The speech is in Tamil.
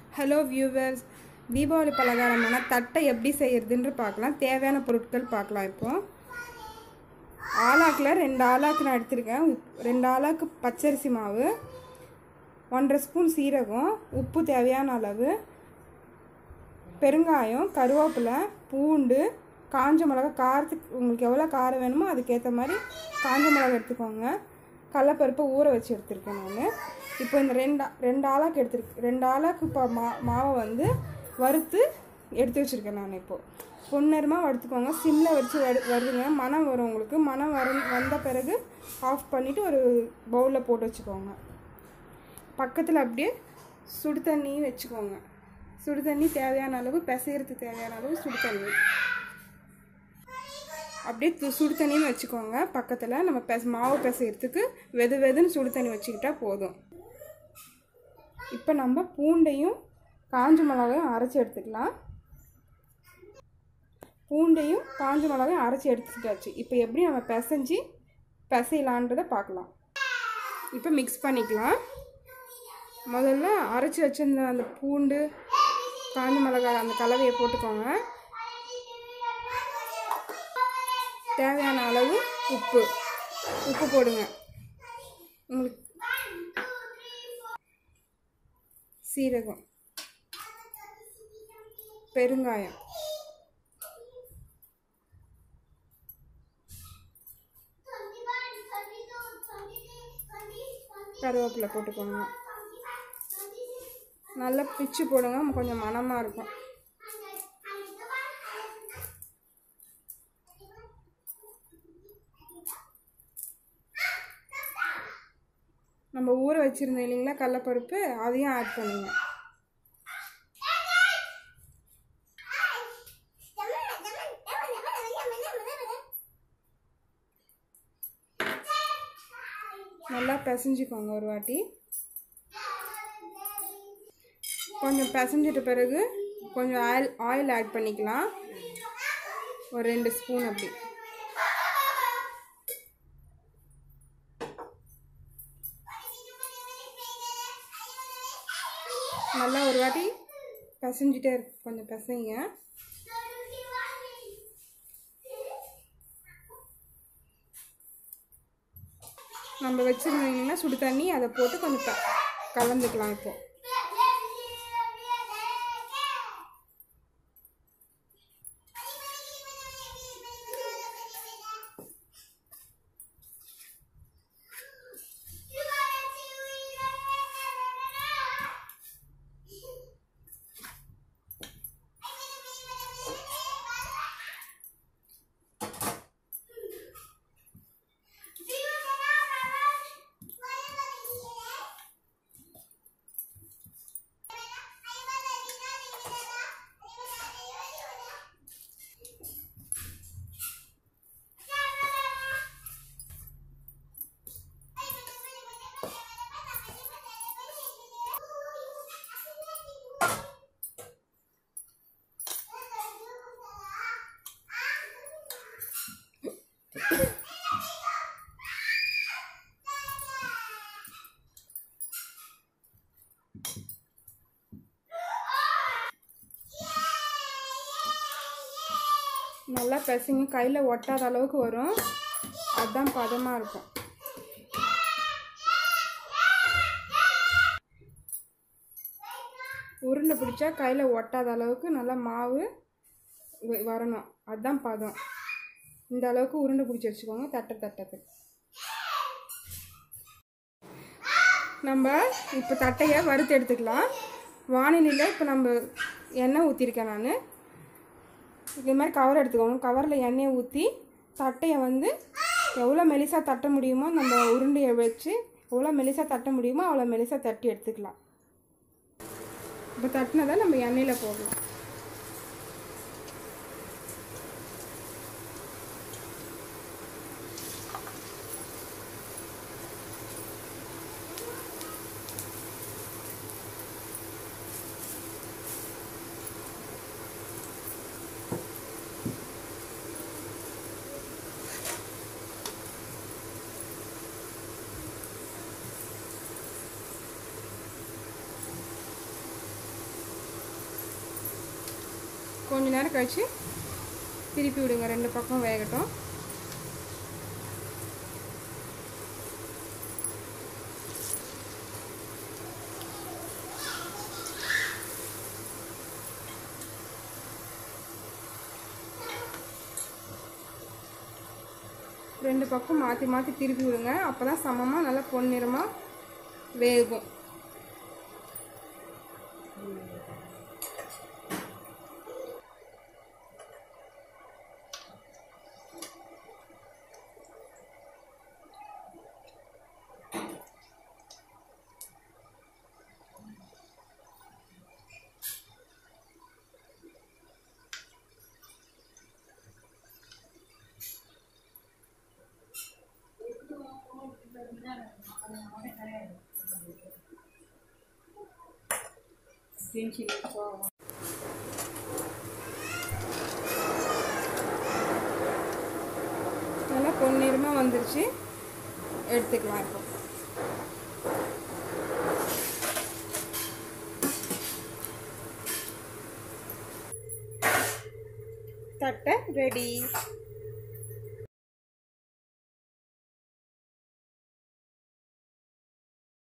ஹலோ வியூவர்ஸ் தீபாவளி பலகாரமான தட்டை எப்படி செய்யறதுன்னு பார்க்கலாம் தேவையான பொருட்கள் பார்க்கலாம் இப்போ ஆலாக்கில் ரெண்டு ஆலாக்கு நான் எடுத்திருக்கேன் உப்- ரெண்டு ஆலாக்கு பச்சரிசி மாவு ஒன்றரை ஸ்பூன் சீரகம் உப்பு தேவையான அளவு பெருங்காயம் கருவேப்பிலை பூண்டு காஞ்ச மிளகா காரத்துக்கு உங்களுக்கு எவ்வளோ காரம் வேணுமோ அதுக்கேற்ற மாதிரி காஞ்ச மிளகா எடுத்துக்கோங்க கடலப்பருப்பை ஊற வச்சு எடுத்திருக்கேன் நான் இப்போ இந்த ரெண்டு ரெண்டு ஆளாக்கு எடுத்துருக்கு ரெண்டு ஆளாக்கு இப்போ மா மாவை வந்து வறுத்து எடுத்து வச்சுருக்கேன் நான் இப்போது பொன்னரமாக வறுத்துக்கோங்க சிம்மில் வச்சு வறு வருதுங்க மனம் வரும் உங்களுக்கு மனம் வர வந்த பிறகு ஆஃப் பண்ணிவிட்டு ஒரு பவுலில் போட்டு வச்சுக்கோங்க பக்கத்தில் அப்படியே சுடு தண்ணி வச்சுக்கோங்க சுடு தண்ணி தேவையான அளவு பிசைகிறதுக்கு தேவையான அளவு சுடு தண்ணி அப்படியே து- சுடு தண்ணின்னு வச்சுக்கோங்க பக்கத்தில் நம்ம பெச மாவு பிசைகிறதுக்கு வெது வெதுன்னு சுடு தண்ணி வச்சுக்கிட்டா போதும் இப்போ நம்ம பூண்டையும் காஞ்ச மிளகாயும் அரைச்சி எடுத்துக்கலாம் பூண்டையும் காஞ்ச மிளகாயும் அரைச்சி எடுத்துக்கிட்டாச்சு இப்போ எப்படி நம்ம பிசைஞ்சு பிசையலான்றதை பார்க்கலாம் இப்போ மிக்ஸ் பண்ணிக்கலாம் முதல்ல அரைச்சி வச்சிருந்த அந்த பூண்டு காஞ்ச மிளகாய் அந்த கலவையை போட்டுக்கோங்க தேவையான அளவு உப்பு உப்பு போடுங்க உங்களுக்கு சீரகம் பெருங்காயம் கருவேப்பிலை போட்டுக்கோங்க நல்லா பிச்சு போடுங்க கொஞ்சம் மணமாக இருக்கும் நம்ம ஊற வச்சுருந்தோம் இல்லைங்களா கடலப்பருப்பு அதையும் ஆட் பண்ணுங்க நல்லா பிசைஞ்சுக்கோங்க ஒரு வாட்டி கொஞ்சம் பிசைஞ்சிட்ட பிறகு கொஞ்சம் ஆயில் ஆயில் ஆட் பண்ணிக்கலாம் ஒரு ரெண்டு ஸ்பூன் அப்படி நல்லா ஒரு வாட்டி பிசைஞ்சிட்டே இருக்கு கொஞ்சம் பிசைங்க நம்ம வச்சுருந்தீங்கன்னா சுடு தண்ணி அதை போட்டு கொஞ்சம் க- கலந்துக்கலாம் இப்போ நல்லா பிசைங்க கையில் ஒட்டாத அளவுக்கு வரும் அதுதான் பதமாக இருக்கும் உருண்டை பிடிச்சா கையில் ஒட்டாத அளவுக்கு நல்லா மாவு வ- வரணும் அதுதான் பதம் இந்த அளவுக்கு உருண்டை பிடிச்சி வச்சுக்கோங்க தட்ட தட்டத்துக்கு நம்ம இப்போ தட்டையை வறுத்து எடுத்துக்கலாம் வானிலையில் இப்போ நம்ம எண்ணெய் ஊற்றிருக்கேன் நான் இது மாதிரி கவர் எடுத்துக்கோங்க கவரில் எண்ணெயை ஊற்றி தட்டையை வந்து எவ்வளோ மெலிசாக தட்ட முடியுமோ நம்ம உருண்டையை வச்சு எவ்வளோ மெலிசாக தட்ட முடியுமோ அவ்வளோ மெலிசாக தட்டி எடுத்துக்கலாம் இப்போ தட்டினதை நம்ம எண்ணெயில் போடலாம் கொஞ்ச நேரம் கழித்து திருப்பி விடுங்க ரெண்டு பக்கம் வேகட்டும் ரெண்டு பக்கம் மாற்றி மாற்றி திருப்பி விடுங்க அப்போ தான் சமமாக நல்லா பொன்னிறமாக வேகும் நல்லா பொன்னிறமாக வந்துருச்சு எடுத்துக்கலாம் இப்போ தட்டை ரெடி